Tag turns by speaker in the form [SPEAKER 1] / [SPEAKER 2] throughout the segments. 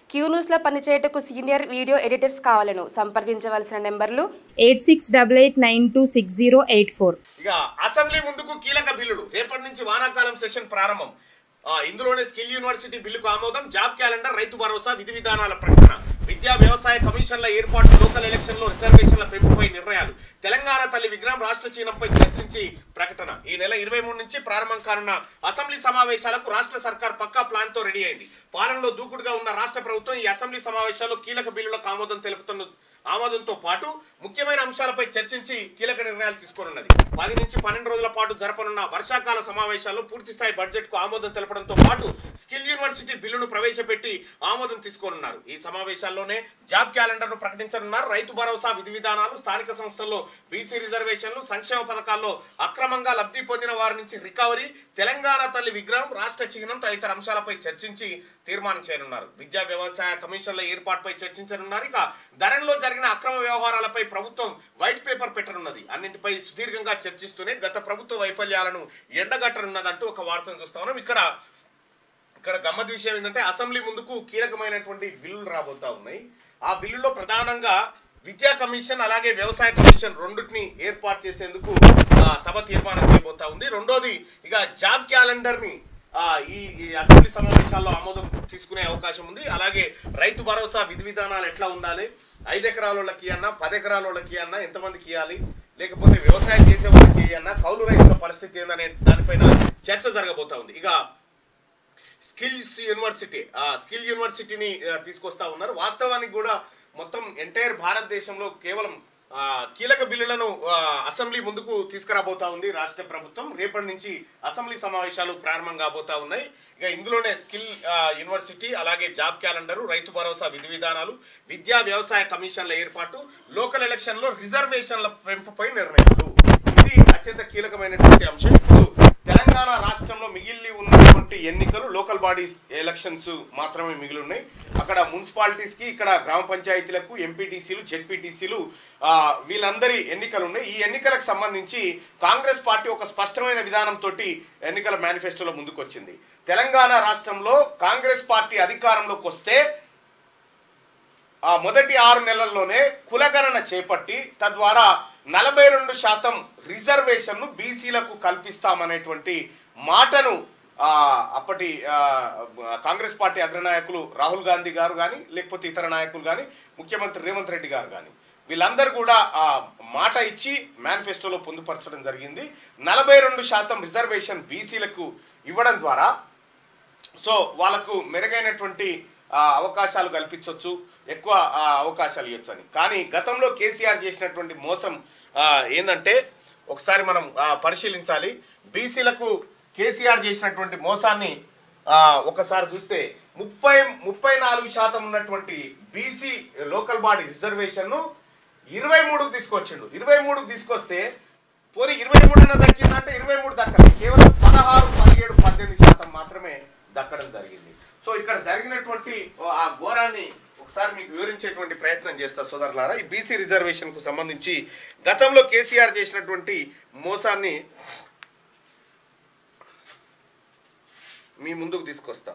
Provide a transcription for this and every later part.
[SPEAKER 1] Queue న్యూస్లో పనిచేయటకు senior video editors కావాలను సంప్రదించవలసిన నెంబర్లు
[SPEAKER 2] eight six double eight nine two six zero eight four
[SPEAKER 3] ఇక అసెంబ్లీ ముందుకు కీలక బిల్లులు రేపటి నుంచి వానాకాలం సెషన్ ప్రారంభం ఆ, ఇందులోనే స్కిల్ యూనివర్సిటీ బిల్లుకు ఆమోదం జాబ్ క్యాలెండర్ రైతు భరోసా విధి విధానాల ప్రకటన విద్యా వ్యవసాయ కమిషన్ల ఏర్పాటు లోకల్ ఎలక్షన్లో రిజర్వేషన్ల పెంపుపై నిర్ణయాలు తెలంగాణ తల్లి విగ్రహం రాష్ట్ర చీనంపై చర్చించి ప్రకటన ఈ నెల ఇరవై మూడు నుంచి ప్రారంభం కానున్న అసెంబ్లీ సమావేశాలకు రాష్ట్ర సర్కార్ పక్కా ప్లాన్ తో రెడీ అయింది పాలనలో దూకుడుగా ఉన్న రాష్ట్ర ప్రభుత్వం ఈ అసెంబ్లీ సమావేశాల్లో కీలక బిల్లులకు ఆమోదం తెలుపుతున్న ఆమోదంతో పాటు ముఖ్యమైన అంశాలపై చర్చించి కీలక నిర్ణయాలు తీసుకోనున్నది పది నుంచి పన్నెండు రోజుల పాటు జరపనున్న వర్షాకాల సమావేశాల్లో పూర్తి స్థాయి బడ్జెట్ కు ఆమోదం తెలపడంతో పాటు స్కిల్ యూనివర్సిటీ బిల్లును ప్రవేశపెట్టి ఆమోదం తీసుకోనున్నారు ఈ సమావేశాల్లోనే జాబ్ క్యాలెండర్ ను ప్రకటించనున్నారు రైతు భరోసా విధి విధానాలు స్థానిక సంస్థల్లో బీసీ రిజర్వేషన్లు సంక్షేమ పథకాల్లో అక్రమంగా లబ్ధి పొందిన వారి నుంచి రికవరీ తెలంగాణ తల్లి విగ్రహం రాష్ట్ర చిహ్నం తదితర అంశాలపై చర్చించి తీర్మానం చేయనున్నారు విద్యా వ్యవసాయ కమిషన్ల ఏర్పాటుపై చర్చించనున్నారు ఇక ధరణిలో జరిగిన అక్రమ వ్యవహారాలపై ప్రభుత్వం వైట్ పేపర్ పెట్టనున్నది అన్నింటిపై సుదీర్ఘంగా చర్చిస్తూనే గత ప్రభుత్వ వైఫల్యాలను ఎండగట్టనున్నదంటూ ఒక వార్తను చూస్తా ఉన్నాం ఇక్కడ ఇక్కడ గమ్మత్ విషయం ఏంటంటే అసెంబ్లీ ముందుకు కీలకమైనటువంటి బిల్లులు రాబోతా ఉన్నాయి ఆ బిల్లులో ప్రధానంగా విద్యా కమిషన్ అలాగే వ్యవసాయ కమిషన్ రెండింటిని ఏర్పాటు చేసేందుకు ఆ, సభ తీర్మానం చేయబోతా ఉంది రెండోది ఇక జాబ్ క్యాలెండర్ ని ఆ, ఈ ఈ అసెంబ్లీ సమావేశాల్లో ఆమోదం తీసుకునే అవకాశం ఉంది అలాగే రైతు భరోసా విధి విధానాలు ఎట్లా ఉండాలి ఐదు ఎకరాల వాళ్ళకి అన్నా పది ఎకరాల వాళ్ళకి అన్నా ఎంతమందికి ఇవ్వాలి లేకపోతే వ్యవసాయం చేసే వాళ్ళకి అన్నా కౌలు రైతుల పరిస్థితి ఏందనే దానిపైన చర్చ జరగబోతా ఉంది ఇక స్కిల్స్ యూనివర్సిటీ ఆ స్కిల్ యూనివర్సిటీని ఆ, తీసుకొస్తా ఉన్నారు వాస్తవానికి కూడా మొత్తం ఎంటైర్ భారతదేశంలో కేవలం ఆ, కీలక బిల్లులను ఆ, అసెంబ్లీ ముందుకు తీసుకురాబోతా ఉంది రాష్ట్ర ప్రభుత్వం రేపటి నుంచి అసెంబ్లీ సమావేశాలు ప్రారంభం కాబోతా ఉన్నాయి ఇక ఇందులోనే స్కిల్ ఆ, యూనివర్సిటీ అలాగే జాబ్ క్యాలెండరు రైతు భరోసా విధి విధానాలు విద్యా వ్యవసాయ కమిషన్ల ఏర్పాటు లోకల్ ఎలక్షన్లో రిజర్వేషన్ల పెంపుపై నిర్ణయాలు ఇది అత్యంత కీలకమైనటువంటి అంశం ఇప్పుడు తెలంగాణ రాష్ట్రంలో మిగిలి ఉన్నటువంటి ఎన్నికలు లోకల్ బాడీస్ ఎలక్షన్స్ మాత్రమే మిగిలి ఉన్నాయి అక్కడ మున్సిపాలిటీస్ కి ఇక్కడ గ్రామ పంచాయతీలకు ఎంపీటీసీలు జెడ్పీటీసీలు వీళ్ళందరి ఎన్నికలు ఉన్నాయి ఈ ఎన్నికలకు సంబంధించి కాంగ్రెస్ పార్టీ ఒక స్పష్టమైన విధానంతో ఎన్నికల మేనిఫెస్టోలో ముందుకు వచ్చింది తెలంగాణ రాష్ట్రంలో కాంగ్రెస్ పార్టీ అధికారంలోకి వస్తే ఆ మొదటి ఆరు నెలల్లోనే కులగణన చేపట్టి తద్వారా నలభై రెండు శాతం రిజర్వేషన్ను బీసీలకు కల్పిస్తామనేటువంటి మాటను ఆ, అప్పటి ఆ, కాంగ్రెస్ పార్టీ అగ్రనాయకులు రాహుల్ గాంధీ గారు కానీ లేకపోతే ఇతర నాయకులు కానీ ముఖ్యమంత్రి రేవంత్ రెడ్డి గారు కానీ వీళ్ళందరూ కూడా ఆ మాట ఇచ్చి మేనిఫెస్టోలో పొందుపరచడం జరిగింది నలభై రెండు శాతం రిజర్వేషన్ బీసీలకు ఇవ్వడం ద్వారా సో వాళ్ళకు మెరుగైనటువంటి ఆ, అవకాశాలు కల్పించవచ్చు ఎక్కువ ఆ, అవకాశాలు ఇవ్వచ్చు అని కానీ గతంలో కేసీఆర్ చేసినటువంటి మోసం ఆ, ఏందంటే ఒకసారి మనం ఆ, పరిశీలించాలి బీసీలకు కేసీఆర్ చేసినటువంటి మోసాన్ని ఆ, ఒకసారి చూస్తే ముప్పై ముప్పై నాలుగు శాతం ఉన్నటువంటి బీసీ లోకల్ బాడీ రిజర్వేషన్ను ఇరవై మూడుకు తీసుకొచ్చిండు ఇరవై మూడుకు తీసుకొస్తే పోనీ ఇరవై మూడు అన్న దక్కిందంటే ఇరవై మూడు దక్కలేదు కేవలం పదహారు పదిహేడు పద్దెనిమిది శాతం మాత్రమే దక్కడం జరిగింది సో ఇక్కడ జరిగినటువంటి ఓ ఆ ఘోరాన్ని ఒకసారి మీకు వివరించేటువంటి ప్రయత్నం చేస్తా సోదరులారా ఈ బీసీ రిజర్వేషన్ కు సంబంధించి గతంలో కేసీఆర్ చేసినటువంటి మోసాన్ని మీ ముందుకు తీసుకొస్తా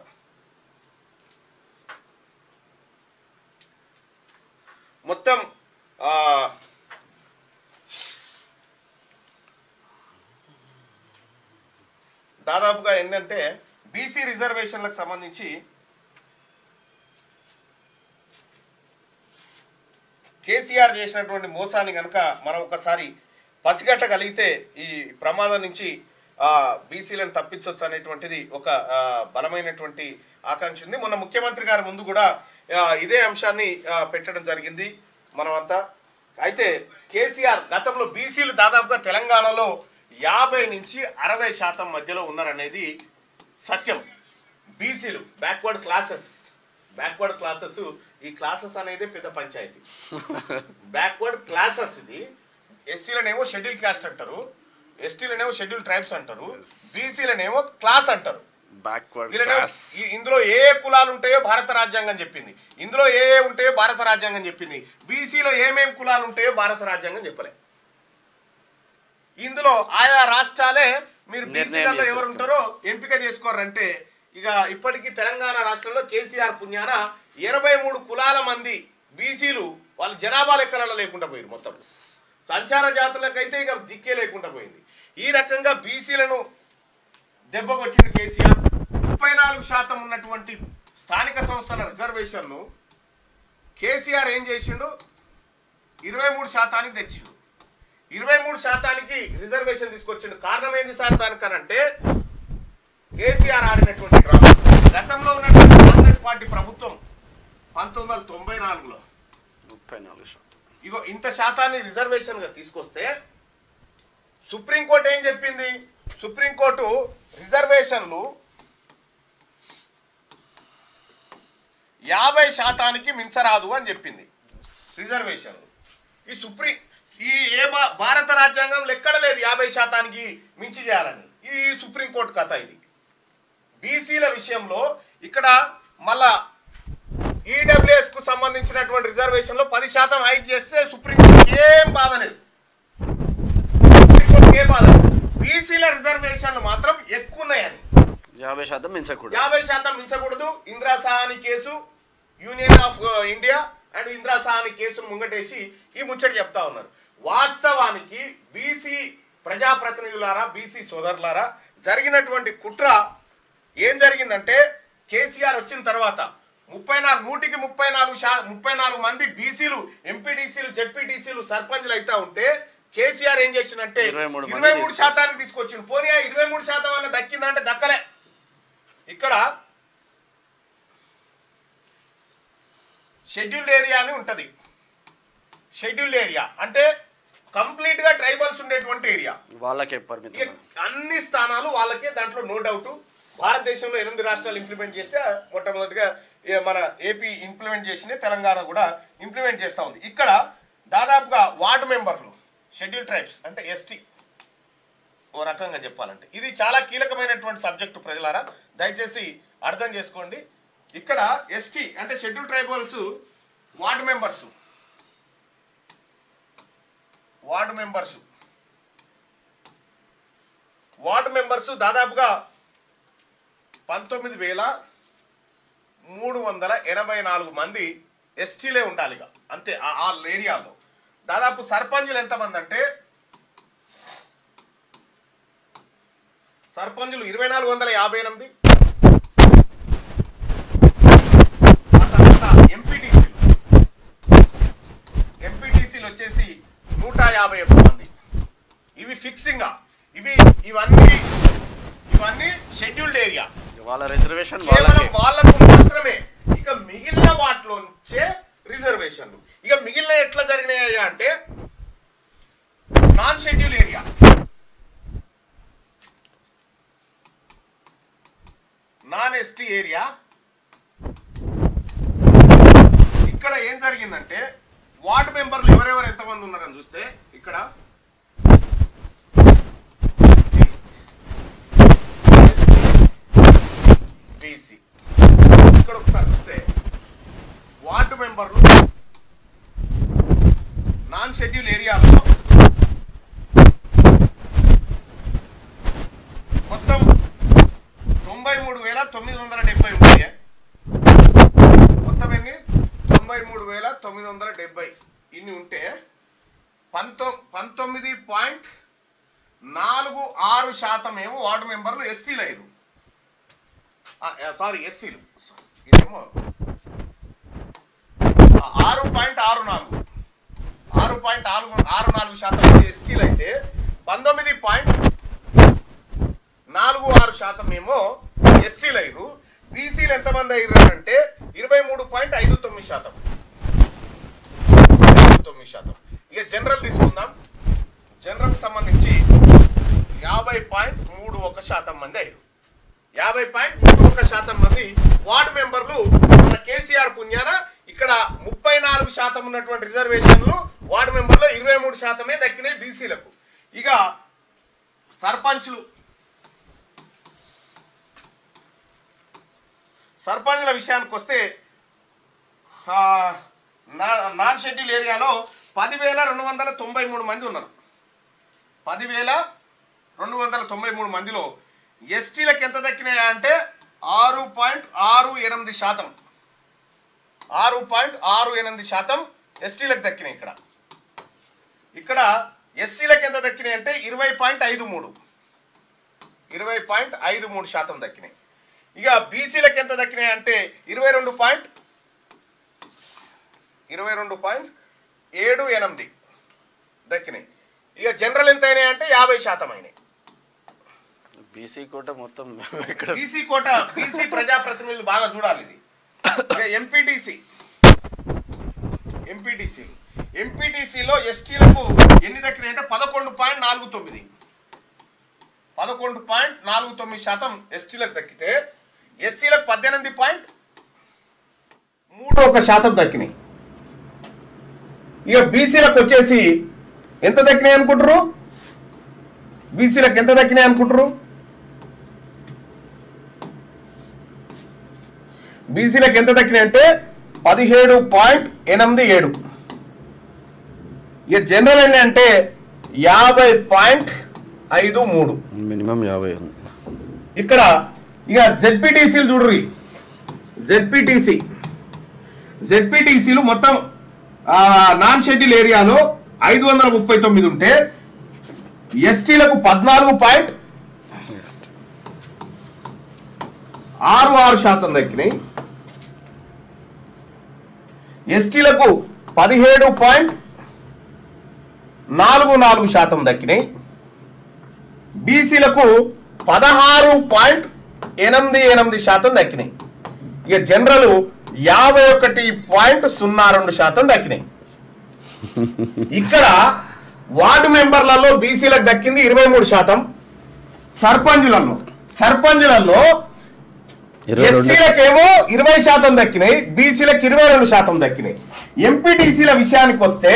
[SPEAKER 3] మొత్తం ఆ, దాదాపుగా ఏంటంటే బీసీ రిజర్వేషన్లకు సంబంధించి కేసీఆర్ చేసినటువంటి మోసాన్ని కనుక మనం ఒకసారి పసిగట్టగలిగితే ఈ ప్రమాదం నుంచి ఆ, బీసీలను తప్పించవచ్చు అనేటువంటిది ఒక ఆ, బలమైనటువంటి ఆకాంక్ష ఉంది మొన్న ముఖ్యమంత్రి గారి ముందు కూడా ఆ, ఇదే అంశాన్ని ఆ, పెట్టడం జరిగింది మనమంతా అయితే కేసీఆర్ గతంలో బీసీలు దాదాపుగా తెలంగాణలో యాభై నుంచి అరవై శాతం మధ్యలో ఉన్నారనేది సత్యం బీసీలు బ్యాక్వర్డ్ క్లాసెస్ బ్యాక్వర్డ్ క్లాసెస్ ఈ క్లాసెస్ అనేది పెద్ద పంచాయతీ బ్యాక్వర్డ్ క్లాసెస్ ఇది ఎస్సీలనేమో షెడ్యూల్ క్యాస్ట్ అంటారు ఎస్టీలనేమో షెడ్యూల్ ట్రైబ్స్ అంటారు బీసీలనేమో క్లాస్ అంటారు
[SPEAKER 4] బ్యాక్వర్డ్
[SPEAKER 3] వీళ్ళనే
[SPEAKER 4] క్లాస్
[SPEAKER 3] ఈ- ఇందులో ఏ ఏ కులాలు ఉంటాయో భారత రాజ్యాంగం చెప్పింది ఇందులో ఏ ఏ ఉంటాయో భారత రాజ్యాంగం చెప్పింది బీసీలో ఏమేం కులాలు ఉంటాయో భారత రాజ్యాంగం చెప్పలే ఇందులో ఆయా రాష్ట్రాలే మీరు
[SPEAKER 4] నిర్ణయం
[SPEAKER 3] బీసీలలో ఎవరు
[SPEAKER 4] చేసేసుకుంటారు.
[SPEAKER 3] ఉంటారో ఎంపిక చేసుకోరంటే ఇక ఇప్పటికీ తెలంగాణ రాష్ట్రంలో కేసీఆర్ పుణ్యాన ఇరవై మూడు కులాల మంది బీసీలు వాళ్ళు జనాభా లెక్కలలో లేకుండా పోయారు మొత్తం సంచార జాతులకైతే ఇక దిక్కే లేకుండా పోయింది ఈ రకంగా బీసీలను దెబ్బ కొట్టిన కేసీఆర్ ముప్పై నాలుగు శాతం ఉన్నటువంటి స్థానిక సంస్థల రిజర్వేషన్ను కేసీఆర్ ఏం చేసిండు ఇరవై మూడు శాతానికి తెచ్చిండు ఇరవై మూడు శాతానికి రిజర్వేషన్ తీసుకొచ్చిండు కారణం ఏంది సార్ దానికనంటే కేసీఆర్ ఆడినటువంటి డ్రామా గతంలో ఉన్నటువంటి కాంగ్రెస్ పార్టీ ప్రభుత్వం పంతొమ్మిది వందల తొంభై నాలుగులో
[SPEAKER 4] ముప్పై నాలుగు శాతం
[SPEAKER 3] ఇగో ఇంత శాతాన్ని రిజర్వేషన్ గా తీసుకొస్తే సుప్రీంకోర్టు ఏం చెప్పింది సుప్రీంకోర్టు రిజర్వేషన్లు యాభై శాతానికి మించరాదు అని చెప్పింది రిజర్వేషన్లు ఈ సుప్రీం ఈ ఏ భా- భారత రాజ్యాంగం ఎక్కడ లేదు యాభై శాతానికి మించి చేయాలని ఇది సుప్రీంకోర్టు కథ ఇది బీసీల విషయంలో ఇక్కడ మళ్ళా ఈడబ్ల్యూఎస్ కు సంబంధించినటువంటి రిజర్వేషన్ లో పది శాతం హైక్ చేస్తే సుప్రీంకోర్టు ఏం బాధ లేదు సుప్రీంకోర్టు ఏం బాధ లేదు బీసీల రిజర్వేషన్లు మాత్రం ఎక్కువ ఉన్నాయని
[SPEAKER 4] యాభై శాతం మించకూడదు
[SPEAKER 3] యాభై శాతం మించకూడదు Indira Sahani case union of India and Indira Sahani కేసును ముంగటేసి ఈ ముచ్చట చెప్తా ఉన్నారు వాస్తవానికి బీసీ ప్రజాప్రతినిధులారా బీసీ సోదరులారా జరిగినటువంటి కుట్ర ఏం జరిగిందంటే కేసీఆర్ వచ్చిన తర్వాత ముప్పై నాలుగు నూటికి ముప్పై నాలుగు శా ముప్పై నాలుగు మంది బీసీలు ఎంపీటీసీలు జెడ్పీటీసీలు సర్పంచ్లు అయితే ఉంటే కేసీఆర్ ఏం చేసిందంటే
[SPEAKER 4] 23 మంది
[SPEAKER 3] ఇరవై మూడు
[SPEAKER 4] తీసుకొచ్చి-
[SPEAKER 3] శాతానికి తీసుకొచ్చిండు పోనీ ఆ ఇరవై మూడు శాతం అన్న దక్కిందంటే దక్కలే ఇక్కడ షెడ్యూల్డ్ ఏరియా అని ఉంటుంది షెడ్యూల్డ్ ఏరియా అంటే కంప్లీట్ గా ట్రైబల్స్ ఉండేటువంటి ఏరియా
[SPEAKER 4] వాళ్ళకే
[SPEAKER 3] ఇక
[SPEAKER 4] పరిమితం
[SPEAKER 3] అన్ని స్థానాలు వాళ్ళకే దాంట్లో నో డౌట్ భారతదేశంలో ఎనిమిది రాష్ట్రాలు ఇంప్లిమెంట్ చేస్తే మొట్టమొదటిగా ఏ మన ఏపీ ఇంప్లిమెంట్ చేసింది తెలంగాణ కూడా ఇంప్లిమెంట్ చేస్తూ ఉంది ఇక్కడ దాదాపుగా వార్డు మెంబర్లు షెడ్యూల్ ట్రైబ్స్ అంటే ఎస్టీ ఓ రకంగా చెప్పాలంటే ఇది చాలా కీలకమైనటువంటి సబ్జెక్టు ప్రజలారా దయచేసి అర్థం చేసుకోండి ఇక్కడ ఎస్టీ అంటే schedule tribals ward members ward members ward members దాదాపుగా పంతొమ్మిది వేల మూడు వందల ఎనభై నాలుగు మంది ఎస్టీలే ఉండాలి ఇక అంతే ఆ- ఆ ఏరియాలో దాదాపు సర్పంచులు ఎంతమంది అంటే సర్పంచులు ఇరవై నాలుగు వందల యాభై ఎనిమిది ఆ తర్వాత ఎంపీటీసీలు ఎంపీటీసీలు వచ్చేసి నూట యాభై ఒక్క మంది ఇవి ఫిక్సింగ్ ఇవి ఇవన్నీ ఇవన్నీ షెడ్యూల్డ్ ఏరియా
[SPEAKER 4] వాళ్ళ రిజర్వేషన్
[SPEAKER 3] కేవలం
[SPEAKER 4] వాళ్ళకే
[SPEAKER 3] వాళ్ళకు మాత్రమే ఇక మిగిలిన వాటిలో నుంచే రిజర్వేషన్లు ఇక మిగిలిన ఎట్లా జరిగినాయి అంటే non schedule area non ST area ఇక్కడ ఏం జరిగిందంటే వార్డు మెంబర్లు ఎవరెవరు ఎంతమంది ఉన్నారని చూస్తే ఇక్కడ బీసీ ఇక్కడ ఒకసారి చూస్తే వార్డు మెంబర్లు నాన్ షెడ్యూల్ ఏరియాలో మొత్తం తొంభై మూడు వేల తొమ్మిది వందల డెబ్బై ఉంటాయి మొత్తం ఎన్ని తొంభై మూడు వేల తొమ్మిది వందల డెబ్బై ఇన్ని ఉంటే పంతొ పంతొమ్మిది పాయింట్ నాలుగు ఆరు శాతం ఏమో వార్డు మెంబర్లు ఎస్టీలు అయ్యారు సారీ ఎస్సీలు ఇదేమో ఆ, ఆరు పాయింట్ ఆరు నాలుగు ఆరు పాయింట్ ఆరు ఆరు నాలుగు శాతం ఎస్టీలు అయితే పంతొమ్మిది పాయింట్ నాలుగు ఆరు శాతం ఏమో ఎస్సీలు అయ్యారు బీసీలు ఎంతమంది అయ్యారు అంటే ఇరవై మూడు పాయింట్ ఐదు తొమ్మిది శాతం ఐదు తొమ్మిది శాతం ఇక జనరల్ తీసుకుందాం జనరల్ సంబంధించి యాభై పాయింట్ మూడు ఒక శాతం మంది అయ్యారు యాభై పాయింట్ మూడు ఒక శాతం మంది వార్డు మెంబర్లు మన కేసీఆర్ పుణ్యాన ఇక్కడ ముప్పై నాలుగు శాతం ఉన్నటువంటి రిజర్వేషన్లు వార్డు మెంబర్లో ఇరవై మూడు శాతమే దక్కినాయి బీసీలకు ఇక సర్పంచ్లు సర్పంచ్ల విషయానికి వస్తే ఆ, నా- నాన్ షెడ్యూల్ ఏరియాలో పదివేల రెండు వందల తొంభై మూడు మంది ఉన్నారు పదివేల రెండు వందల తొంభై మూడు మందిలో ఎస్టీలకు ఎంత దక్కినాయా అంటే ఆరు పాయింట్ ఆరు ఎనిమిది శాతం ఆరు పాయింట్ ఆరు ఎనిమిది శాతం ఎస్టీలకు దక్కినాయి ఇక్కడ ఇక్కడ ఎస్సీలకు ఎంత దక్కినాయి అంటే ఇరవై పాయింట్ ఐదు మూడు ఇరవై పాయింట్ ఐదు మూడు శాతం దక్కినాయి ఇక బీసీలకు ఎంత దక్కినాయి అంటే ఇరవై రెండు పాయింట్ ఇరవై రెండు పాయింట్ ఏడు ఎనిమిది దక్కినాయి ఇక జనరల్ ఎంత అయినాయి అంటే యాభై శాతం అయినాయి
[SPEAKER 4] బీసీ కోట మొత్తం ఇక్కడ
[SPEAKER 3] బీసీ కోట బీసీ ప్రజాప్రతినిధులు బాగా చూడాలి ఇది ఇక ఎంపీటీసీ ఎంపీటీసీ ఎంపీటీసీలో ఎస్టీలకు ఎన్ని దక్కినాయి అంటే పదకొండు పాయింట్ నాలుగు తొమ్మిది పదకొండు పాయింట్ నాలుగు తొమ్మిది శాతం ఎస్టీలకు దక్కితే ఎస్సీలకు పద్దెనిమిది పాయింట్ మూడు ఒక శాతం దక్కినాయి ఇక బీసీలకు వచ్చేసి ఎంత దక్కినాయి అనుకుంటారు బీసీలకు ఎంత దక్కినాయి అనుకుంటారు బీసీలకు ఎంత దక్కినాయి అంటే పదిహేడు పాయింట్ ఎనిమిది ఏడు ఇక జనరల్ ఎన్ని అంటే యాభై పాయింట్ ఐదు మూడు
[SPEAKER 4] మినిమం యాభై ఉంది
[SPEAKER 3] ఇక్కడ ఇక జెడ్పీటీసీలు చూడ్రి జెడ్పీటీసీ జెడ్పీటీసీలు మొత్తం ఆ, నాన్ షెడ్యూల్ ఏరియాలో ఐదు వందల ముప్పై తొమ్మిది ఉంటే ఎస్టీలకు పద్నాలుగు పాయింట్ ఆరు ఆరు శాతం దక్కినాయి ఎస్టీలకు పదిహేడు పాయింట్ నాలుగు నాలుగు శాతం దక్కినాయి బీసీలకు పదహారు పాయింట్ ఎనిమిది ఎనిమిది శాతం దక్కినాయి ఇక జనరల్ యాభై ఒకటి పాయింట్ సున్నా రెండు శాతం దక్కినాయి ఇక్కడ వార్డు మెంబర్లలో బీసీలకు దక్కింది ఇరవై మూడు శాతం సర్పంచులలో సర్పంచులలో
[SPEAKER 4] ఇరవై రెండు
[SPEAKER 3] ఎస్సీలకేమో ఇరవై శాతం దక్కినాయి బీసీలకు ఇరవై రెండు శాతం దక్కినాయి ఎంపీటీసీల విషయానికి వస్తే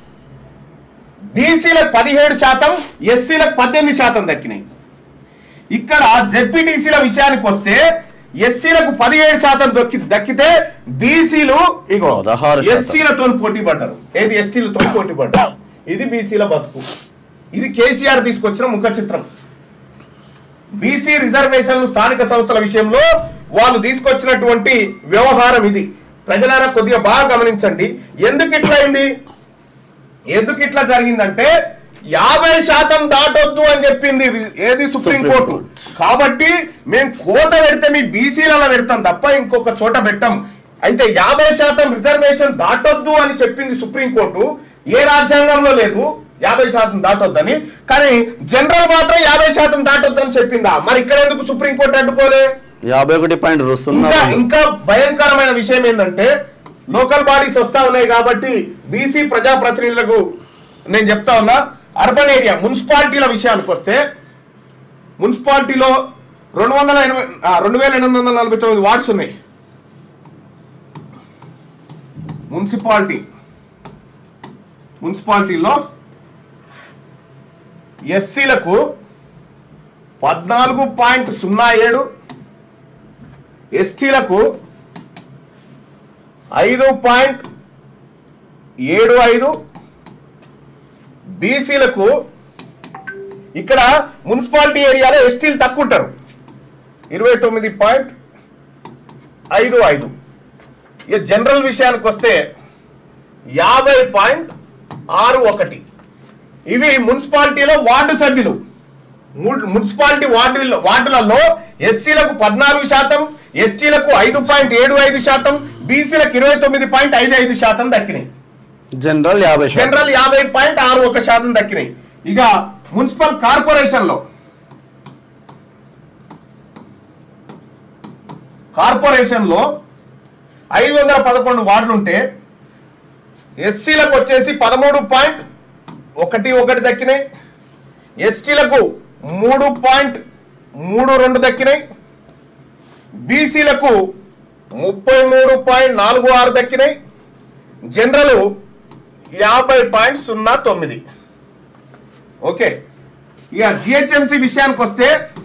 [SPEAKER 3] బీసీలకు పదిహేడు శాతం ఎస్సీలకు పద్దెనిమిది శాతం దక్కినాయి ఇక్కడ జెడ్పీటీసీల విషయానికి వస్తే ఎస్సీలకు పదిహేడు శాతం దొక్కి దక్కితే బీసీలు ఇగో
[SPEAKER 4] పదహారు శాతం.
[SPEAKER 3] ఎస్సీలతో పోటీ పడ్డారు ఏది ఎస్టీలతో పోటీ పడ్డారు ఇది బీసీల బతుకు ఇది కేసీఆర్ తీసుకొచ్చిన ముఖ చిత్రం బీసీ రిజర్వేషన్లు స్థానిక సంస్థల విషయంలో వాళ్ళు తీసుకొచ్చినటువంటి వ్యవహారం ఇది ప్రజలారా కొద్దిగా బాగా గమనించండి ఎందుకు ఇట్లా అయింది ఎందుకు ఇట్లా జరిగిందంటే యాభై శాతం దాటొద్దు అని చెప్పింది ఏది సుప్రీంకోర్టు కాబట్టి మేము కోట పెడితే మీ బీసీలలో పెడతాం తప్ప ఇంకొక చోట పెట్టాం అయితే యాభై శాతం రిజర్వేషన్ దాటొద్దు అని చెప్పింది సుప్రీంకోర్టు ఏ రాజ్యాంగంలో లేదు యాభై శాతం దాటొద్దని కానీ జనరల్ మాత్రం యాభై శాతం దాటొద్దని చెప్పిందా మరి ఇక్కడ ఎందుకు సుప్రీంకోర్టు అడ్డుకోలే
[SPEAKER 4] యాభై ఒకటి పాయింట్ సున్నా
[SPEAKER 3] ఇంకా
[SPEAKER 4] రెండు.
[SPEAKER 3] ఇంకా భయంకరమైన విషయం ఏంటంటే లోకల్ బాడీస్ వస్తా ఉన్నాయి కాబట్టి బీసీ ప్రజాప్రతినిధులకు నేను చెప్తా ఉన్నా అర్బన్ ఏరియా మున్సిపాలిటీల విషయానికి వస్తే మున్సిపాలిటీలో రెండు వందల ఎనభై ఆ, రెండు వేల ఎనిమిది వందల నలభై తొమ్మిది వార్డ్స్ ఉన్నాయి మున్సిపాలిటీ మున్సిపాలిటీలో ఎస్సీలకు పద్నాలుగు పాయింట్ సున్నా ఏడు ఎస్టీలకు ఐదు పాయింట్ ఏడు ఐదు బీసీలకు ఇక్కడ మున్సిపాలిటీ ఏరియాలో ఎస్టీలు తక్కువ ఉంటారు ఇరవై తొమ్మిది పాయింట్ ఐదు ఐదు ఇక జనరల్ విషయానికి వస్తే యాభై పాయింట్ ఆరు ఒకటి ఇవి మున్సిపాలిటీలో వార్డు సభ్యులు మూడు మున్సిపాలిటీ వార్డుల్లో వార్డులలో ఎస్సీలకు పద్నాలుగు శాతం ఎస్టీలకు ఐదు పాయింట్ ఏడు ఐదు శాతం బీసీలకు ఇరవై తొమ్మిది పాయింట్ ఐదు ఐదు శాతం దక్కినాయి
[SPEAKER 4] జనరల్ యాభై శాతం.
[SPEAKER 3] జనరల్ యాభై పాయింట్ ఆరు ఒక శాతం దక్కినాయి ఇక మున్సిపల్ కార్పొరేషన్ లో కార్పొరేషన్ లో ఐదు వందల పదకొండు వార్డులు ఉంటే ఎస్సీలకు వచ్చేసి పదమూడు పాయింట్ ఒకటి ఒకటి దక్కినాయి ఎస్టీలకు మూడు పాయింట్ మూడు రెండు దక్కినాయి బీసీలకు ముప్పై మూడు పాయింట్ నాలుగు ఆరు దక్కినాయి జనరల్ యాభై పాయింట్ సున్నా తొమ్మిది ఓకే ఇక జిహెచ్ఎంసి విషయానికి వస్తే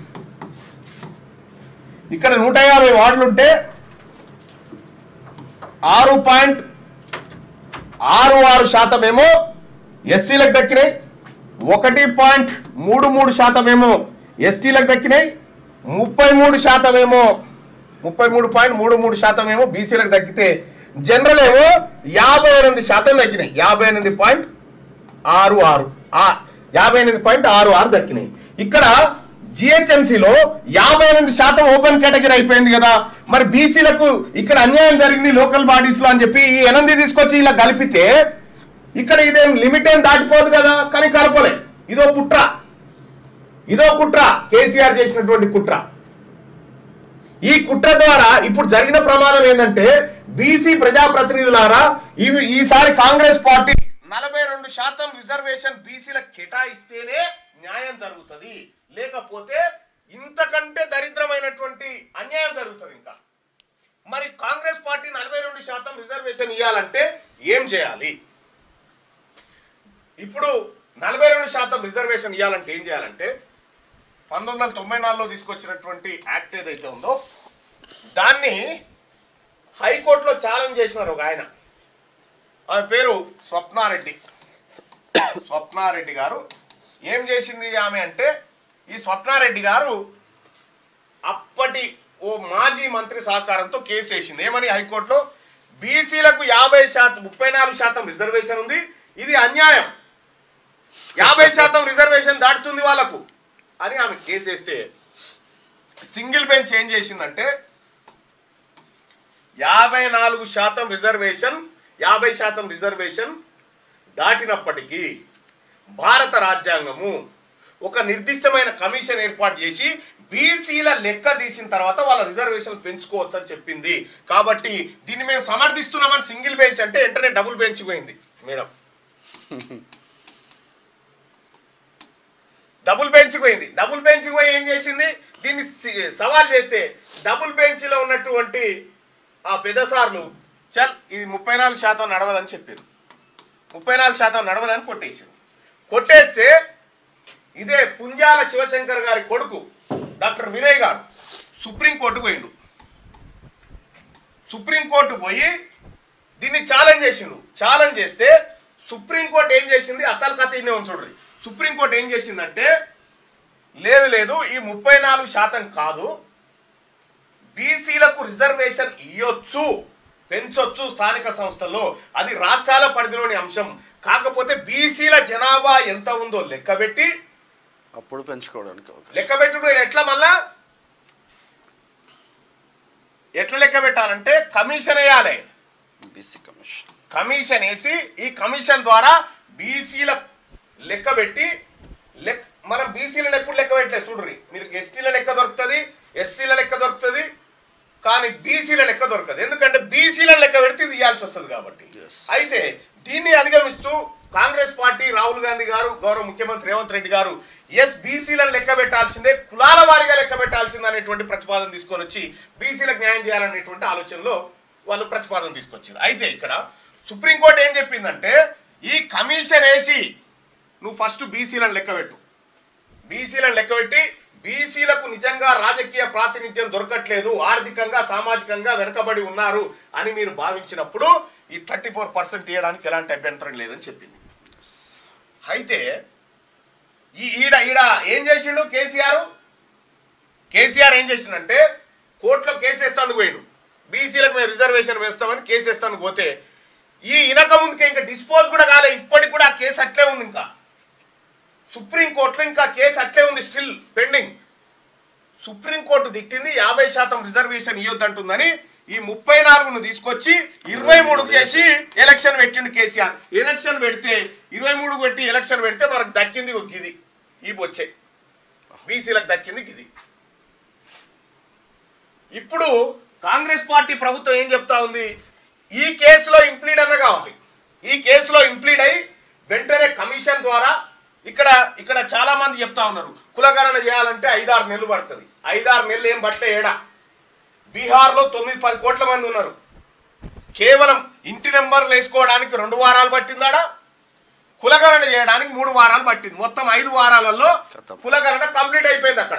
[SPEAKER 3] ఇక్కడ నూట యాభై వార్డులు ఉంటే ఆరు పాయింట్ ఆరు ఆరు శాతం ఏమో ఎస్సీలకు దక్కినాయి ఒకటి పాయింట్ మూడు మూడు శాతం ఏమో ఎస్టీలకు దక్కినాయి ముప్పై మూడు శాతం ఏమో ముప్పై మూడు పాయింట్ మూడు మూడు శాతం ఏమో బీసీలకు తగ్గితే జనరల్ ఏమో యాభై ఎనిమిది శాతం తగ్గినాయి యాభై ఎనిమిది పాయింట్ ఆరు ఆరు ఆ, యాభై ఎనిమిది పాయింట్ ఆరు ఆరు దక్కినాయి ఇక్కడ జిహెచ్ఎంసీలో యాభై ఎనిమిది శాతం ఓపెన్ కేటగిరీ అయిపోయింది కదా మరి బీసీలకు ఇక్కడ అన్యాయం జరిగింది లోకల్ బాడీస్ లో అని చెప్పి ఈ ఎనిమిది తీసుకొచ్చి ఇలా కలిపితే ఇక్కడ ఇదేం లిమిట్ ఏం దాటిపోదు కదా కానీ కలపలే ఇదో కుట్ర ఇదో కుట్ర కేసీఆర్ చేసినటువంటి కుట్ర ఈ కుట్ర ద్వారా ఇప్పుడు జరిగిన ప్రమాదం ఏంటంటే బీసీ ప్రజాప్రతినిధులారా ఇవి ఈసారి కాంగ్రెస్ పార్టీ నలభై రెండు శాతం రిజర్వేషన్ బీసీలకు కేటాయిస్తేనే న్యాయం జరుగుతుంది లేకపోతే ఇంతకంటే దరిద్రమైనటువంటి అన్యాయం జరుగుతుంది ఇంకా మరి కాంగ్రెస్ పార్టీ నలభై రెండు శాతం రిజర్వేషన్ ఇవ్వాలంటే ఏం చేయాలి ఇప్పుడు నలభై రెండు శాతం రిజర్వేషన్ ఇవ్వాలంటే ఏం చేయాలంటే పంతొమ్మిది వందల తొంభై నాలుగులో తీసుకొచ్చినటువంటి యాక్ట్ ఏదైతే ఉందో దాన్ని హైకోర్టులో ఛాలెంజ్ చేసినారు ఒక ఆయన ఆమె పేరు స్వప్నారెడ్డి స్వప్నారెడ్డి గారు ఏం చేసింది ఆమె అంటే ఈ స్వప్నారెడ్డి గారు అప్పటి ఓ మాజీ మంత్రి సహకారంతో కేసు వేసింది ఏమని హైకోర్టులో బీసీలకు యాభై శాతం ముప్పై నాలుగు శాతం రిజర్వేషన్ ఉంది ఇది అన్యాయం యాభై శాతం రిజర్వేషన్ దాటుతుంది వాళ్ళకు అని ఆమె కేసు వేస్తే సింగిల్ బెంచ్ ఏం చేసిందంటే యాభై నాలుగు శాతం రిజర్వేషన్ యాభై శాతం రిజర్వేషన్ దాటినప్పటికీ భారత రాజ్యాంగము ఒక నిర్దిష్టమైన కమిషన్ ఏర్పాటు చేసి బీసీల లెక్క తీసిన తర్వాత వాళ్ళ రిజర్వేషన్ పెంచుకోవచ్చు అని చెప్పింది కాబట్టి దీన్ని మేము సమర్థిస్తున్నామని సింగిల్ బెంచ్ అంటే వెంటనే డబుల్ బెంచ్ పోయింది మేడం డబుల్ బెంచ్ పోయింది డబుల్ బెంచ్ పోయి ఏం చేసింది దీన్ని సి- సవాల్ చేస్తే డబుల్ బెంచ్ లో ఉన్నటువంటి ఆ పెద్దసార్లు చల్ ఇది ముప్పై నాలుగు శాతం నడవదని చెప్పారు ముప్పై నాలుగు శాతం నడవదని కొట్టేసింది కొట్టేస్తే ఇదే పుంజాల శివశంకర్ గారి కొడుకు డాక్టర్ వినయ్ గారు సుప్రీంకోర్టు పోయిండు సుప్రీంకోర్టు పోయి దీన్ని ఛాలెంజ్ చేసిండు ఛాలెంజ్ చేస్తే సుప్రీంకోర్టు ఏం చేసింది అసలు కథ ఇన్నే చూడండి సుప్రీంకోర్టు ఏం చేసిందంటే లేదు లేదు ఈ ముప్పై నాలుగు శాతం కాదు బీసీలకు రిజర్వేషన్ ఇవ్వచ్చు పెంచొచ్చు స్థానిక సంస్థల్లో అది రాష్ట్రాల పరిధిలోని అంశం కాకపోతే బీసీల జనాభా ఎంత ఉందో లెక్కబెట్టి
[SPEAKER 4] అప్పుడు పెంచుకోవడానికి అవకాశం
[SPEAKER 3] లెక్కబెట్టుడు ఎట్లా మళ్ళా ఎట్లా లెక్క పెట్టాలంటే కమిషన్ వేయాలి
[SPEAKER 4] బీసీ కమిషన్
[SPEAKER 3] కమిషన్ వేసి ఈ కమిషన్ ద్వారా బీసీల లెక్క పెట్టి లెక్క మనం బీసీలను ఎప్పుడు లెక్క పెట్టలేదు చూడ్రి మీరు ఎస్టీల లెక్క దొరుకుతుంది ఎస్సీల లెక్క దొరుకుతుంది కానీ బీసీల లెక్క దొరకదు ఎందుకంటే బీసీల లెక్క పెడితే ఇది ఇవ్వాల్సి వస్తుంది కాబట్టి
[SPEAKER 4] Yes.
[SPEAKER 3] అయితే దీన్ని అధిగమిస్తూ కాంగ్రెస్ పార్టీ రాహుల్ గాంధీ గారు గౌరవ ముఖ్యమంత్రి రేవంత్ రెడ్డి గారు ఎస్ బీసీలను లెక్క పెట్టాల్సిందే కులాల వారీగా లెక్క పెట్టాల్సిందే అనేటువంటి ప్రతిపాదన తీసుకొని వచ్చి బీసీలకు న్యాయం చేయాలనేటువంటి ఆలోచనలో వాళ్ళు ప్రతిపాదన తీసుకొచ్చారు అయితే ఇక్కడ సుప్రీంకోర్టు ఏం చెప్పిందంటే ఈ కమిషన్ వేసి నువ్వు ఫస్ట్ బీసీలను లెక్క పెట్టు బీసీలను లెక్కబెట్టి బీసీలకు నిజంగా రాజకీయ ప్రాతినిధ్యం దొరకట్లేదు ఆర్థికంగా సామాజికంగా వెనుకబడి ఉన్నారు అని మీరు భావించినప్పుడు ఈ థర్టీ ఫోర్ పర్సెంట్ ఇవ్వడానికి ఎలాంటి అభ్యంతరం లేదని చెప్పింది అయితే ఈ ఈడ ఈడ ఏం చేసిండు కేసీఆర్ కేసీఆర్ ఏం చేసిండంటే కోర్టులో కేసు వేస్తానికి పోయిండు బీసీలకు మేము రిజర్వేషన్ వేస్తామని కేసు వేస్తానికి పోతే ఈ ఇనక ముందుకే ఇంకా డిస్పోజ్ కూడా కాలే ఇప్పటికి కూడా ఆ కేసు అట్లే ఉంది ఇంకా సుప్రీంకోర్టులో ఇంకా కేసు అట్లే ఉంది స్టిల్ పెండింగ్ సుప్రీంకోర్టు తిట్టింది యాభై శాతం రిజర్వేషన్ ఇవ్వద్దంటుందని ఈ ముప్పై నాలుగును తీసుకొచ్చి ఇరవై మూడు చేసి ఎలక్షన్ పెట్టిండు కేసీఆర్ ఎలక్షన్ పెడితే ఇరవై మూడు పెట్టి ఎలక్షన్ పెడితే మనకు దక్కింది ఒక గిది ఈ బొచ్చే బీసీలకు దక్కింది గిది ఇప్పుడు కాంగ్రెస్ పార్టీ ప్రభుత్వం ఏం చెప్తా ఉంది ఈ కేసులో ఇంప్లీడ్ అన్న కావాలి ఈ కేసులో ఇంప్లీడ్ అయి వెంటనే కమిషన్ ద్వారా ఇక్కడ ఇక్కడ చాలా మంది చెప్తా ఉన్నారు కులగణన చేయాలంటే ఐదారు నెలలు పడుతుంది ఐదారు నెలలు ఏం పట్లే ఏడా బీహార్లో తొమ్మిది పది కోట్ల మంది ఉన్నారు కేవలం ఇంటి నెంబర్లు వేసుకోవడానికి రెండు వారాలు పట్టిందాడా కులగణన చేయడానికి మూడు వారాలు పట్టింది మొత్తం ఐదు వారాలలో
[SPEAKER 4] ఖతం.
[SPEAKER 3] కులగణన కంప్లీట్ అయిపోయింది అక్కడ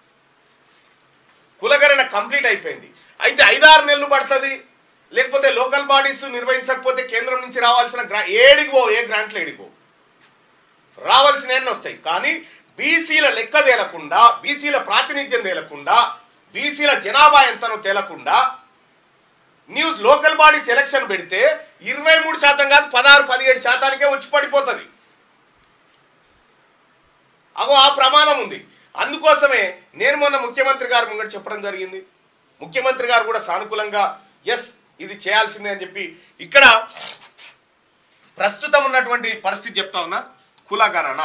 [SPEAKER 3] కులగణన కంప్లీట్ అయిపోయింది అయితే ఐదారు నెలలు పడుతుంది లేకపోతే లోకల్ బాడీస్ నిర్వహించకపోతే కేంద్రం నుంచి రావాల్సిన గ్రా ఏడికి పో ఏ గ్రాంట్లు ఏడికి పో రావాల్సిన ఎన్ని వస్తాయి కానీ బీసీల లెక్క తేలకుండా బీసీల ప్రాతినిధ్యం తేలకుండా బీసీల జనాభా ఎంతనో తేలకుండా నీవు లోకల్ బాడీ సెలక్షన్ పెడితే ఇరవై మూడు శాతం కాదు పదహారు పదిహేడు శాతానికే వచ్చి పడిపోతుంది అగో ఆ ప్రమాదం ఉంది అందుకోసమే నేను మొన్న ముఖ్యమంత్రి గారు ముంగట చెప్పడం జరిగింది ముఖ్యమంత్రి గారు కూడా సానుకూలంగా ఎస్ ఇది చేయాల్సిందే అని చెప్పి ఇక్కడ ప్రస్తుతం ఉన్నటువంటి పరిస్థితి చెప్తా ఉన్నా కులగణన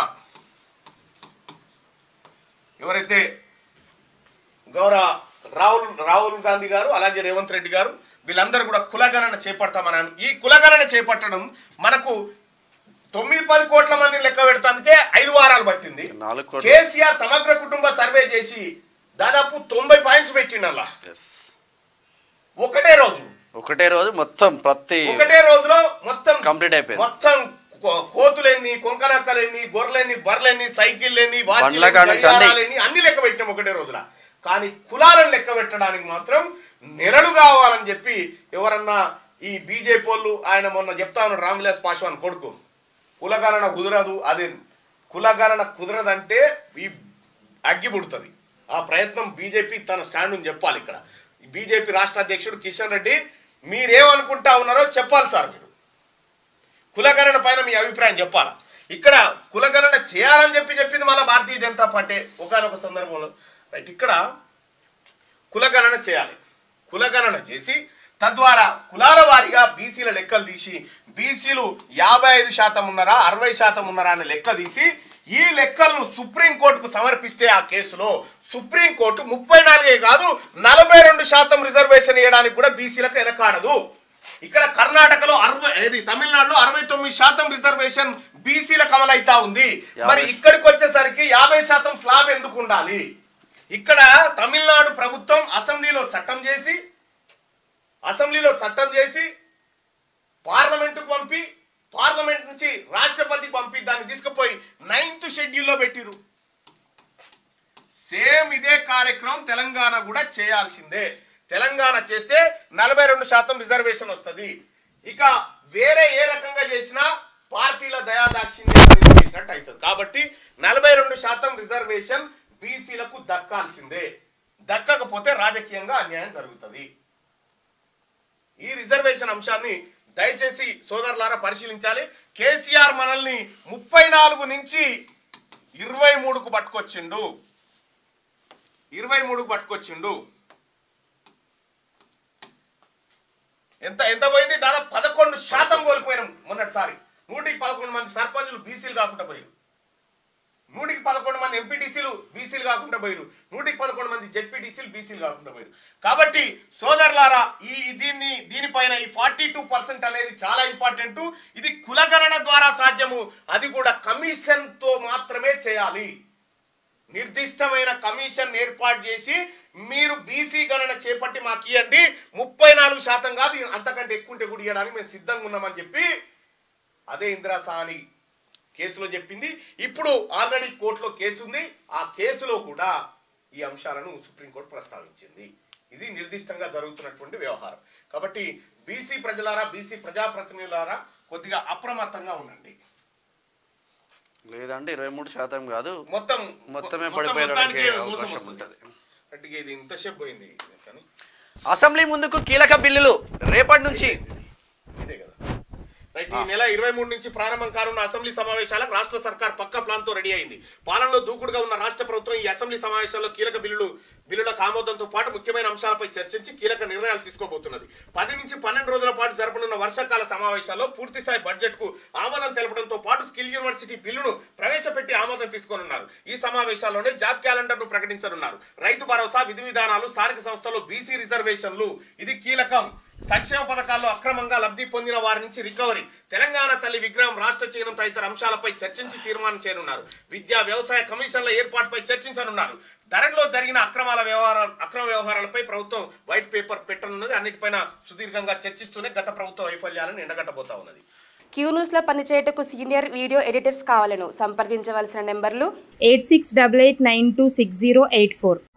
[SPEAKER 3] ఎవరైతే గౌరవ రాహుల్ రాహుల్ గాంధీ గారు అలాగే రేవంత్ రెడ్డి గారు వీళ్ళందరూ కూడా కులగణన చేపడతామని ఈ కులగణన చేపట్టడం మనకు తొమ్మిది పది కోట్ల మందిని లెక్క పెడతానికే ఐదు వారాలు పట్టింది
[SPEAKER 4] నాలుగు కోట్ల
[SPEAKER 3] కేసీఆర్ సమగ్ర కుటుంబ సర్వే చేసి దాదాపు తొంభై పాయింట్స్ పెట్టిండల్లా
[SPEAKER 4] ఎస్
[SPEAKER 3] ఒకటే రోజు
[SPEAKER 4] ఒకటే రోజు మొత్తం ప్రతి
[SPEAKER 3] ఒకటే రోజులో మొత్తం
[SPEAKER 4] Complete అయిపోయింది.
[SPEAKER 3] మొత్తం కో- కోతులెన్ని కొంకనక్కలెన్ని గొర్రెలెన్ని బర్రెలెన్ని సైకిళ్ళెన్ని
[SPEAKER 4] బండ్ల కాడ నుంచి అన్ని.
[SPEAKER 3] గడియారాలెన్ని అన్ని లెక్క పెట్టాం ఒకటే రోజుల కానీ కులాలను లెక్క పెట్టడానికి మాత్రం నెరలు కావాలని చెప్పి ఎవరన్నా ఈ బీజేపీ వాళ్ళు ఆయన మొన్న చెప్తా ఉన్నాడు రామ్ విలాస్ పాశ్వాన్ కొడుకు కులగణన కుదరదు అది కులగణన కుదరదంటే ఈ అగ్గి పుడుతుంది ఆ ప్రయత్నం బీజేపీ తన స్టాండ్ చెప్పాలి ఇక్కడ బీజేపీ రాష్ట్ర అధ్యక్షుడు కిషన్ రెడ్డి మీరేమనుకుంటా ఉన్నారో చెప్పాలి సార్ మీరు కులగణన పైన మీ అభిప్రాయం చెప్పాలి ఇక్కడ కులగణన చేయాలని చెప్పి చెప్పింది మళ్ళీ భారతీయ జనతా పార్టీ ఒకనొక సందర్భంలో రైట్ ఇక్కడ కులగణన చేయాలి కులగణన చేసి తద్వారా కులాల వారీగా బీసీల లెక్కలు తీసి బీసీలు యాభై ఐదు శాతం ఉన్నారా అరవై శాతం ఉన్నారా అని లెక్క తీసి ఈ లెక్కలను సుప్రీంకోర్టుకు సమర్పిస్తే ఆ కేసులో సుప్రీంకోర్టు ముప్పై నాలుగే కాదు నలభై రెండు శాతం రిజర్వేషన్ ఇవ్వడానికి కూడా బీసీలకు వెనకాడదు ఇక్కడ కర్ణాటకలో అరవై ఏది తమిళనాడులో అరవై తొమ్మిది శాతం రిజర్వేషన్ బీసీలకు అమలైతా ఉంది మరి
[SPEAKER 4] యాభై.
[SPEAKER 3] ఇక్కడికి వచ్చేసరికి యాభై శాతం స్లాబ్ ఎందుకు ఉండాలి ఇక్కడ తమిళనాడు ప్రభుత్వం అసెంబ్లీలో చట్టం చేసి అసెంబ్లీలో చట్టం చేసి పార్లమెంటుకు పంపి పార్లమెంట్ నుంచి రాష్ట్రపతికి పంపి దాన్ని తీసుకుపోయి నైన్త్ షెడ్యూల్లో పెట్టిరు సేమ్ ఇదే కార్యక్రమం తెలంగాణ కూడా చేయాల్సిందే తెలంగాణ చేస్తే నలభై రెండు శాతం రిజర్వేషన్ వస్తుంది ఇక వేరే ఏ రకంగా చేసినా పార్టీల దయాదాక్షిణ్యం చేసినట్టు అవుతుంది కాబట్టి నలభై రెండు శాతం రిజర్వేషన్ బీసీలకు దక్కాల్సిందే దక్కకపోతే రాజకీయంగా అన్యాయం జరుగుతుంది ఈ రిజర్వేషన్ అంశాన్ని దయచేసి సోదరులారా పరిశీలించాలి కేసీఆర్ మనల్ని ముప్పై నాలుగు నుంచి ఇరవై మూడుకు పట్టుకొచ్చిండు ఇరవై మూడుకు పట్టుకొచ్చిండు ఎంత ఎంత పోయింది దాదాపు పదకొండు శాతం కోల్పోయినాం మొన్నటిసారి నూటికి పదకొండు మంది సర్పంచులు బీసీలు కాకుండా పోయారు నూటికి పదకొండు మంది ఎంపీటీసీలు బీసీలు కాకుండా పోయారు నూటికి పదకొండు మంది జెడ్పీటీసీలు బీసీలు కాకుండా పోయారు కాబట్టి సోదరులారా ఈ దీన్ని దీనిపైన ఈ ఫార్టీ టూ పర్సెంట్ అనేది చాలా ఇంపార్టెంట్ ఇది కులగణన ద్వారా సాధ్యము అది కూడా కమిషన్ తో మాత్రమే చేయాలి నిర్దిష్టమైన కమిషన్ ఏర్పాటు చేసి మీరు బీసీ గణన చేపట్టి మాకు ఇవ్వండి ముప్పై నాలుగు శాతం కాదు అంతకంటే ఎక్కువ ఉంటే కూడా ఇవ్వడానికి మేము సిద్ధంగా ఉన్నామని చెప్పి అదే ఇందిరా సాని కేసులో చెప్పింది ఇప్పుడు ఆల్రెడీ కోర్టులో కేసు ఉంది ఆ కేసులో కూడా ఈ అంశాలను సుప్రీంకోర్టు ప్రస్తావించింది ఇది నిర్దిష్టంగా జరుగుతున్నటువంటి వ్యవహారం కాబట్టి బీసీ ప్రజలారా బీసీ ప్రజాప్రతినిధులారా కొద్దిగా అప్రమత్తంగా ఉండండి
[SPEAKER 4] లేదంటే ఇరవై మూడు శాతం కాదు
[SPEAKER 3] మొత్తం
[SPEAKER 4] మొత్తమే
[SPEAKER 3] మొత్తం
[SPEAKER 4] పడిపోయడానికి
[SPEAKER 3] మొత్తానికి మోసం
[SPEAKER 4] అవకాశం
[SPEAKER 3] వస్తుంది.
[SPEAKER 4] ఉంటుంది
[SPEAKER 3] అంటే ఇది ఇంతసేపు పోయింది కానీ
[SPEAKER 5] అసెంబ్లీ ముందుకు కీలక బిల్లులు రేపటి నుంచి
[SPEAKER 3] ఇదే కదా రైట్ ఈ నెల ఇరవై మూడు నుంచి ప్రారంభం కానున్న అసెంబ్లీ సమావేశాలకు రాష్ట్ర సర్కార్ పక్క ప్లాన్ తో రెడీ అయింది పాలనలో దూకుడుగా ఉన్న రాష్ట్ర ప్రభుత్వం ఈ అసెంబ్లీ సమావేశాల్లో కీలక బిల్లులు బిల్లులకు ఆమోదంతో పాటు ముఖ్యమైన అంశాలపై చర్చించి కీలక నిర్ణయాలు తీసుకోబోతున్నది పది నుంచి పన్నెండు రోజుల పాటు జరపనున్న వర్షాకాల సమావేశాల్లో పూర్తిస్థాయి బడ్జెట్ కు ఆమోదం తెలపడంతో పాటు స్కిల్ యూనివర్సిటీ బిల్లును ప్రవేశపెట్టి ఆమోదం తీసుకోనున్నారు ఈ సమావేశాల్లోనే జాబ్ క్యాలెండర్ ను ప్రకటించనున్నారు రైతు భరోసా విధి విధానాలు స్థానిక సంస్థల్లో బీసీ రిజర్వేషన్లు ఇది కీలకం సంక్షేమ పథకాల్లో అక్రమంగా లబ్ధి పొందిన వారి నుంచి రికవరీ తెలంగాణ తల్లి విగ్రహం రాష్ట్ర చిహ్నం తదితర అంశాలపై చర్చించి తీర్మానం చేయనున్నారు విద్యా వ్యవసాయ కమిషన్ల ఏర్పాటుపై చర్చించనున్నారు ధరలో జరిగిన అక్రమాల వ్యవహారాలు అక్రమ వ్యవహారాలపై ప్రభుత్వం వైట్ పేపర్ పెట్టనున్నది అన్నిటిపైన సుదీర్ఘంగా చర్చిస్తూనే గత ప్రభుత్వ వైఫల్యాలను ఎండగట్టబోతా ఉన్నది
[SPEAKER 1] క్యూ న్యూస్లో పనిచేయటకు సీనియర్ వీడియో ఎడిటర్స్ కావాలను సంప్రదించవలసిన నెంబర్లు
[SPEAKER 2] eight six double eight nine two six zero eight four